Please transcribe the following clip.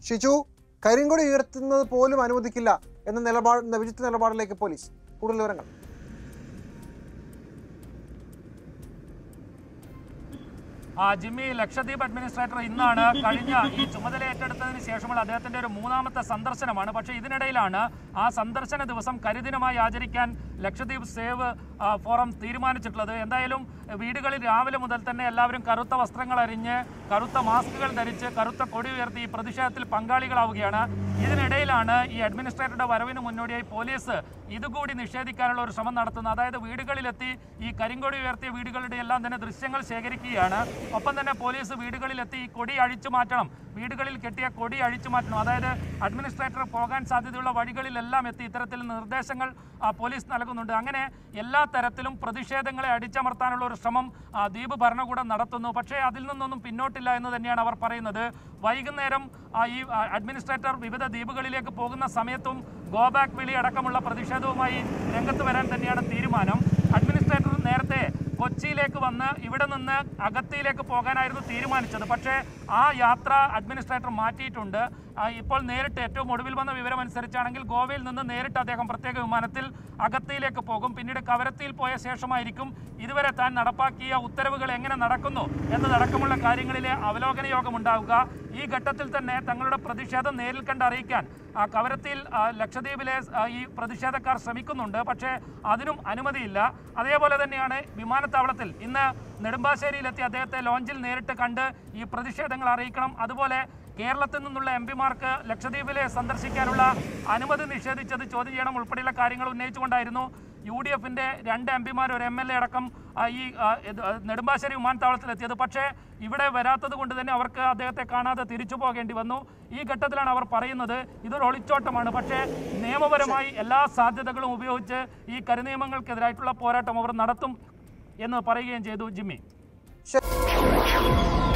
ഷിജു കരിങ്കൊടി ഉയർത്തുന്നത് പോലും അനുവദിക്കില്ല എന്ന നിലപാട് വിചിത്ര നിലപാടിലേക്ക് പോലീസ് കൂടുതൽ വിവരങ്ങൾ ആ ജിമ്മി ലക്ഷദ്വീപ് അഡ്മിനിസ്ട്രേറ്റർ ഇന്നാണ് കഴിഞ്ഞ ഈ ചുമതല ഏറ്റെടുത്തതിന് ശേഷമുള്ള അദ്ദേഹത്തിന്റെ ഒരു മൂന്നാമത്തെ സന്ദർശനമാണ് പക്ഷേ ഇതിനിടയിലാണ് ആ സന്ദർശന ദിവസം കരിദിനമായി ആചരിക്കാൻ ലക്ഷദ്വീപ് സേവ് ആ, ഫോറം തീരുമാനിച്ചിട്ടുള്ളത് എന്തായാലും വീടുകളിൽ രാവിലെ മുതൽ തന്നെ എല്ലാവരും കറുത്ത വസ്ത്രങ്ങൾ അരിഞ്ഞ് കറുത്ത മാസ്കുകൾ ധരിച്ച് കറുത്ത കൊടി ഉയർത്തി ഈ പ്രതിഷേധത്തിൽ പങ്കാളികളാവുകയാണ് ഇതിനിടയിലാണ് ഈ അഡ്മിനിസ്ട്രേറ്ററുടെ വരവിന് മുന്നോടിയായി പോലീസ് ഇതുകൂടി നിഷേധിക്കാനുള്ള ഒരു ശ്രമം നടത്തുന്നത് അതായത് വീടുകളിലെത്തി ഈ കരിങ്കൊടി ഉയർത്തിയ വീടുകളുടെ എല്ലാം തന്നെ ദൃശ്യങ്ങൾ ശേഖരിക്കുകയാണ് ഒപ്പം തന്നെ പോലീസ് വീടുകളിലെത്തി ഈ കൊടി അഴിച്ചു മാറ്റണം വീടുകളിൽ കെട്ടിയ കൊടി അഴിച്ചു മാറ്റണം അതായത് അഡ്മിനിസ്ട്രേറ്റർ പോകാൻ സാധ്യതയുള്ള വഴികളിലെല്ലാം എത്തി ഇത്തരത്തിൽ നിർദ്ദേശങ്ങൾ ആ, പോലീസ് നൽകുന്നുണ്ട് അങ്ങനെ എല്ലാ തരത്തിലും പ്രതിഷേധങ്ങളെ അടിച്ചമർത്താനുള്ള ഒരു ശ്രമം ആ, ദ്വീപ് ഭരണകൂടം നടത്തുന്നു പക്ഷേ അതിൽ നിന്നൊന്നും പിന്നോട്ടില്ല എന്ന് തന്നെയാണ് അവർ പറയുന്നത് വൈകുന്നേരം ആ, ഈ ആ, അഡ്മിനിസ്ട്രേറ്റർ വിവിധ ദ്വീപുകളിലേക്ക് പോകുന്ന സമയത്തും ഗോ ബാക്ക് വിളി അടക്കമുള്ള പ്രതിഷേധവുമായി രംഗത്ത് വരാൻ തന്നെയാണ് തീരുമാനം അഡ്മിനിസ്ട്രേറ്റർ നേരത്തെ കൊച്ചിയിലേക്ക് വന്ന് ഇവിടെ നിന്ന് അഗത്തിയിലേക്ക് പോകാനായിരുന്നു തീരുമാനിച്ചത് പക്ഷേ ആ യാത്ര അഡ്മിനിസ്ട്രേറ്റർ മാറ്റിയിട്ടുണ്ട് ആ, ഇപ്പോൾ നേരിട്ട് ഏറ്റവും ഒടുവിൽ വന്ന വിവരം അനുസരിച്ചാണെങ്കിൽ ഗോവയിൽ നിന്ന് നേരിട്ട് അദ്ദേഹം പ്രത്യേക വിമാനത്തിൽ അഗത്തിയിലേക്ക് പോകും പിന്നീട് കവരത്തിയിൽ പോയ ശേഷമായിരിക്കും ഇതുവരെ താൻ നടപ്പാക്കിയ ഉത്തരവുകൾ എങ്ങനെ നടക്കുന്നു എന്നതടക്കമുള്ള കാര്യങ്ങളിലെ അവലോകന യോഗം ഉണ്ടാവുക ഈ ഘട്ടത്തിൽ തന്നെ തങ്ങളുടെ പ്രതിഷേധം നേരിൽ കണ്ട് അറിയിക്കാൻ ആ, കവരത്തിയിൽ ആ, ലക്ഷദ്വീപിലെ ആ, ഈ പ്രതിഷേധക്കാർ ശ്രമിക്കുന്നുണ്ട് പക്ഷേ അതിനും അനുമതിയില്ല അതേപോലെ തന്നെയാണ് വിമാനത്താവളത്തിൽ ഇന്ന് നെടുമ്പാശ്ശേരിയിലെത്തി അദ്ദേഹത്തെ ലോഞ്ചിൽ നേരിട്ട് കണ്ട് ഈ പ്രതിഷേധങ്ങൾ അറിയിക്കണം അതുപോലെ കേരളത്തിൽ നിന്നുള്ള എം പിമാർക്ക് ലക്ഷദ്വീപിലെ സന്ദർശിക്കാനുള്ള അനുമതി നിഷേധിച്ചത് ചോദ്യം ചെയ്യണം ഉൾപ്പെടെയുള്ള കാര്യങ്ങൾ ഉന്നയിച്ചുകൊണ്ടായിരുന്നു യു ഡി എഫിന്റെ രണ്ട് എം പിമാർ ഒരു എം എൽ എ അടക്കം ആ, ഈ ആ, ഇത്, ആ, നെടുമ്പാശ്ശേരി വിമാനത്താവളത്തിലെത്തിയത് പക്ഷേ ഇവിടെ വരാത്തത് കൊണ്ട് തന്നെ അവർക്ക് അദ്ദേഹത്തെ കാണാതെ തിരിച്ചു പോകേണ്ടി വന്നു ഈ ഘട്ടത്തിലാണ് അവർ പറയുന്നത് ഇതൊരു ഒളിച്ചോട്ടമാണ് പക്ഷേ നിയമപരമായി എല്ലാ സാധ്യതകളും ഉപയോഗിച്ച് ഈ കരിനിയമങ്ങൾക്കെതിരായിട്ടുള്ള പോരാട്ടം അവർ നടത്തും എന്ന് പറയുകയും ചെയ്തു ജിമ്മി ശരി